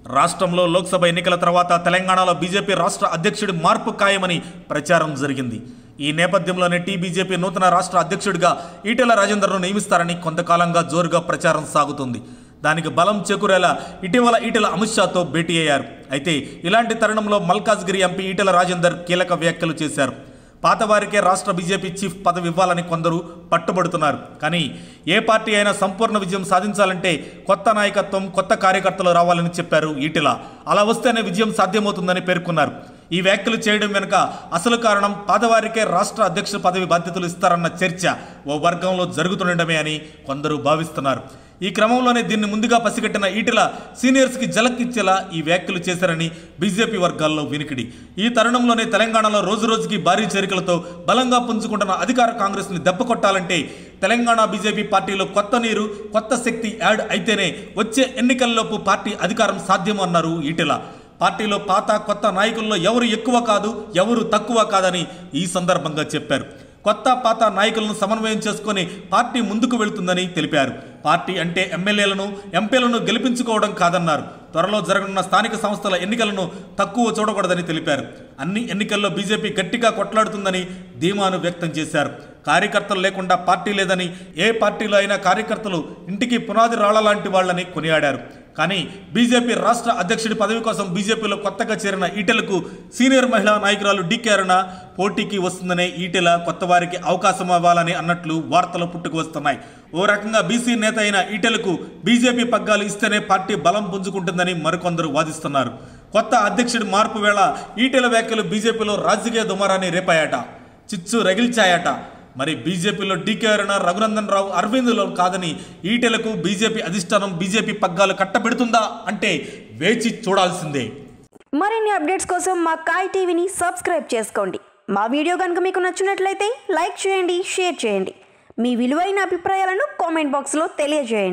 రాష్ట్రంలో లోక్సభ ఎన్నికల తర్వాత తెలంగాణలో బీజేపీ రాష్ట్ర అధ్యక్షుడి మార్పు ఖాయమని ప్రచారం జరిగింది ఈ నేపథ్యంలోనే టీ బీజేపీ నూతన రాష్ట్ర అధ్యక్షుడిగా ఈటెల రాజేందర్ను నియమిస్తారని కొంతకాలంగా జోరుగా ప్రచారం సాగుతుంది దానికి బలం చేకూరేలా ఇటీవల ఈటెల అమిత్ షాతో భేటీ అయ్యారు అయితే ఇలాంటి తరుణంలో మల్కాజ్గిరి ఎంపీ ఈటెల రాజేందర్ కీలక వ్యాఖ్యలు చేశారు పాతవారికే రాష్ట్ర బీజేపీ చీఫ్ పదవి ఇవ్వాలని కొందరు పట్టుబడుతున్నారు కానీ ఏ పార్టీ అయినా సంపూర్ణ విజయం సాధించాలంటే కొత్త నాయకత్వం కొత్త కార్యకర్తలు రావాలని చెప్పారు ఈటెల అలా వస్తేనే విజయం సాధ్యమవుతుందని పేర్కొన్నారు ఈ వ్యాఖ్యలు చేయడం వెనుక అసలు కారణం పాతవారికే రాష్ట్ర అధ్యక్ష పదవి బాధ్యతలు ఇస్తారన్న చర్చ ఓ వర్గంలో జరుగుతుండటమే అని కొందరు భావిస్తున్నారు ఈ క్రమంలోనే దీన్ని ముందుగా పసిగట్టిన ఈటెల సీనియర్స్కి జలక్కిచ్చేలా ఈ వ్యాఖ్యలు చేశారని బీజేపీ వర్గాల్లో వినికిడి ఈ తరుణంలోనే తెలంగాణలో రోజు రోజుకి భారీ చేరికలతో బలంగా పుంజుకుంటున్న అధికార కాంగ్రెస్ని దెబ్బకొట్టాలంటే తెలంగాణ బీజేపీ పార్టీలో కొత్త నీరు కొత్త శక్తి యాడ్ అయితేనే వచ్చే ఎన్నికల్లోపు పార్టీ అధికారం సాధ్యం అన్నారు ఈటెల పార్టీలో పాత కొత్త నాయకుల్లో ఎవరు ఎక్కువ కాదు ఎవరు తక్కువ కాదని ఈ సందర్భంగా చెప్పారు కొత్త పాత నాయకులను సమన్వయం చేసుకొని పార్టీ ముందుకు వెళ్తుందని తెలిపారు పార్టీ అంటే ఎమ్మెల్యేలను ఎంపీలను గెలిపించుకోవడం కాదన్నారు త్వరలో జరగనున్న స్థానిక సంస్థల ఎన్నికలను తక్కువ చూడకూడదని తెలిపారు అన్ని ఎన్నికల్లో బీజేపీ గట్టిగా కొట్లాడుతుందని ధీమాను వ్యక్తం చేశారు కార్యకర్తలు లేకుండా పార్టీ లేదని ఏ పార్టీలో అయినా కార్యకర్తలు ఇంటికి పునాది రాళ్ల లాంటి వాళ్ళని కొనియాడారు కానీ బీజేపీ రాష్ట్ర అధ్యక్షుడి పదవి కోసం బీజేపీలో కొత్తగా చేరిన ఈటెలకు సీనియర్ మహిళా నాయకురాలు డికే అరుణ పోటీకి వస్తుందనే ఈటెల కొత్త వారికి అవకాశం ఇవ్వాలని అన్నట్లు వార్తలు పుట్టుకు వస్తున్నాయి ఓ రకంగా బీసీ నేత అయిన ఈటెలకు బీజేపీ పగ్గాలు ఇస్తేనే పార్టీ బలం పుంజుకుంటుందని మరికొందరు వాదిస్తున్నారు కొత్త అధ్యక్షుడి మార్పు వేళ ఈటెల వ్యాఖ్యలు బీజేపీలో రాజకీయ దుమారాన్ని రేపాయట చిచ్చు రగిల్చాయట మరి బీజేపీలో డీకే అరుణ రఘునందన్ రావు అరవింద్లో కాదని ఈటెలకు బీజేపీ అధిష్టానం బీజేపీ పగ్గాలు కట్టబెడుతుందా అంటే వేచి చూడాల్సిందే మరిన్ని అప్డేట్స్ కోసం మా కాయ్ టీవీని సబ్స్క్రైబ్ చేసుకోండి మా వీడియో కనుక మీకు నచ్చినట్లయితే లైక్ చేయండి షేర్ చేయండి మీ విలువైన అభిప్రాయాలను కామెంట్ బాక్స్లో తెలియజేయండి